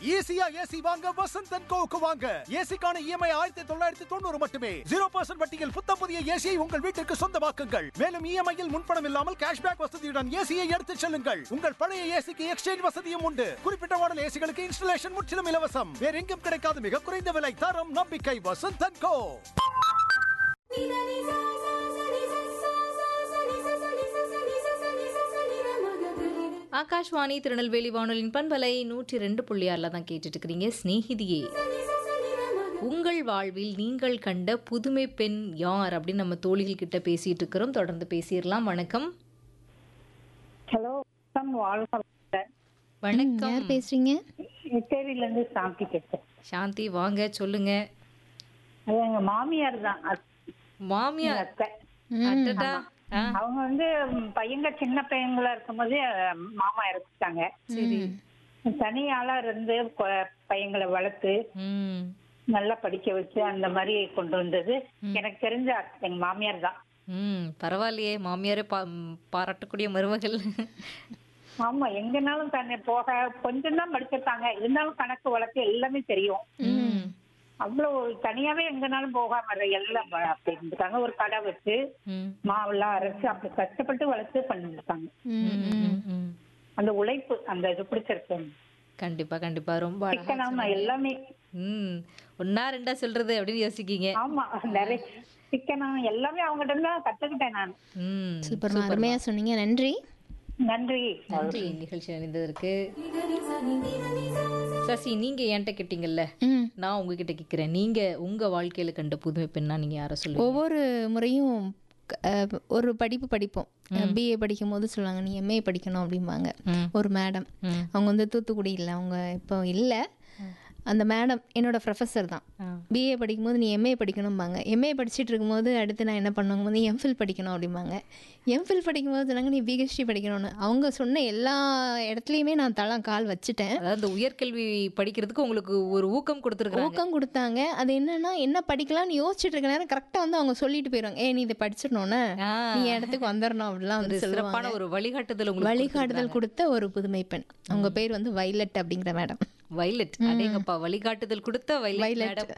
ஈஸியா ஏசி வாங்க வசந்த் அண்ட் கோவுக்கு வாங்க ஏசிக்கான இஎம்ஐ ஆயிரத்தி தொள்ளாயிரத்தி தொண்ணூறு மட்டுமே ஜீரோ பர்சன்ட் வட்டியில் புத்தம் புதிய ஏசியை உங்கள் வீட்டிற்கு சொந்தமாக்குங்கள் மேலும் இஎம்ஐயில் முன்பணம் இல்லாமல் கேஷ்பேக் வசதியுடன் ஏசியை எடுத்துச் செல்லுங்கள் உங்கள் பழைய ஏசிக்கு எக்ஸ்சேஞ்ச் வசதியும் உண்டு குறிப்பிட்ட மாடல் ஏசிகளுக்கு இன்ஸ்டலேஷன் முற்றிலும் இலவசம் வேற எங்கும் கிடைக்காத மிக குறைந்த விலை தரம் நம்பிக்கை வசந்த் அண்ட் கோ ஆகாஷ்வாணி திருநெல்வேலி வானொலியின் பண்பலை நூற்றி ரெண்டு புள்ளி ஆறில் தான் கேட்டுட்டு இருக்கிறீங்க ஸ்நேகிதியே உங்கள் வாழ்வில் நீங்கள் கண்ட புதுமை பெண் யார் அப்படின்னு நம்ம தோழிகள் கிட்ட பேசிட்டு இருக்கிறோம் தொடர்ந்து பேசிடலாம் வணக்கம் ஹலோ வணக்கம் வாழ்க வளமுடன். வணக்கம் யார் பேசுறீங்க இருந்து சாந்தி பேசுறேன் சாந்தி வாங்க சொல்லுங்க அது எங்க மாமியார் தான் அத்- மாமியார் அத்தை அடடா. ஆ, அவங்க வந்து ம், பையங்க சின்ன பையங்களா இருக்கும்போது அஹ், மாமா இறந்துட்டாங்க சரி தனியாளா இருந்து கொ- பையங்களை வளர்த்து ம் நல்லா படிக்க வச்சு அந்த மாதிரி கொண்டு வந்தது எனக்கு தெரிஞ்ச அத்தை, எங்க மாமியார் தான் ம் பரவாயில்லையே மாமியாரே பா ம், பாராட்டக்கூடிய மருமகள் ஆமா எங்கனாலும் தன்னை போக கொஞ்சம் தான் படிச்சிருக்காங்க இருந்தாலும் கணக்கு வழக்கு எல்லாமே தெரியும் ம் அவ்வளவு தனியாவே எங்கனாலும் போகாம இரு- எல்லாம் வ- அப்படி இருந்துட்டாங்க ஒரு கடை வச்சு ம் மாவெல்லாம் அரைச்சு அப்படி கஷ்டப்பட்டு வளர்த்து பண்ணிருக்காங்க ம், ம், ம். அந்த உழைப்பு அந்த இது பிடிச்சிருக்கு கண்டிப்பா கண்டிப்பா ரொம்ப அழகா சிக்கனாம எல்லாமே ம் ஒன்னா ரெண்டா சொல்றது அப்படின்னு யோசிக்கீங்க ஆமா நிறைய சிக்கனா எல்லாமே அவங்ககிட்ட இருந்து தான் கத்துக்கிட்டேன் நான் ம் சூப்பர் அருமையா சொன்னீங்க நன்றி நன்றி நன்றி நிகழ்ச்சி அணிந்ததற்கு சசி நீங்க என்கிட்ட கேட்டீங்கல்ல ம் நான் உங்ககிட்ட கேட்கிறேன் நீங்க உங்க வாழ்க்கையில கண்ட புதுமை பெண்ணா நீங்க யார சொல்லுவீங்க ஒவ்வொரு முறையும் க- அஹ், ஒரு படிப்பு படிப்போம் பிஏ படிக்கும் போது சொல்லுவாங்க நீ எம்ஏ படிக்கணும் அப்படிம்பாங்க ம். ஒரு மேடம் ம். அவங்க வந்து தூத்துக்குடி இல்லை அவங்க இப்போ இல்லை அந்த மேடம் என்னோட ப்ரொஃபஸர் தான் ஆ. பிஏ படிக்கும்போது நீ எம்ஏ படிக்கணும்பாங்க எம்ஏ படிச்சுட்டு இருக்கும்போது அடுத்து நான் என்ன பண்ணுவாங்க போது எம்ஃபில் படிக்கணும் அப்படிம்பாங்க எம்ஃபில் படிக்கும்போது சொன்னாங்க நீ பிஹெச்டி படிக்கணும்னு அவங்க சொன்ன எல்லா இடத்துலையுமே நான் தலா கால் வச்சுட்டேன் அதாவது இந்த உயர்கல்வி படிக்கிறதுக்கு உங்களுக்கு ஒரு ஊக்கம் கொடுத்துருக்காங்க ஊக்கம் கொடுத்தாங்க அது என்னன்னா என்ன படிக்கலாம்னு யோசிச்சுட்டு இருக்க நேரம் கரெக்டாக வந்து அவங்க சொல்லிட்டு போயிடுவாங்க ஏ நீ இதை படிச்சிடணும்னு நீ என் இடத்துக்கு வந்துடணும் அப்படிலாம் ஒரு வந்து சொல்லுவாங்க சிறப்பான ஒரு வழிகாட்டுதல் உங்களுக்கு வழிகாட்டுதல் கொடுத்த ஒரு புதுமை பெண் அவங்க பேர் வந்து வைலட் அப்படிங்கிற மேடம் வைலட் அடேங்கப்பா வழிகாட்டுதல் கொடுத்த வைலட் வைலட் மேடம்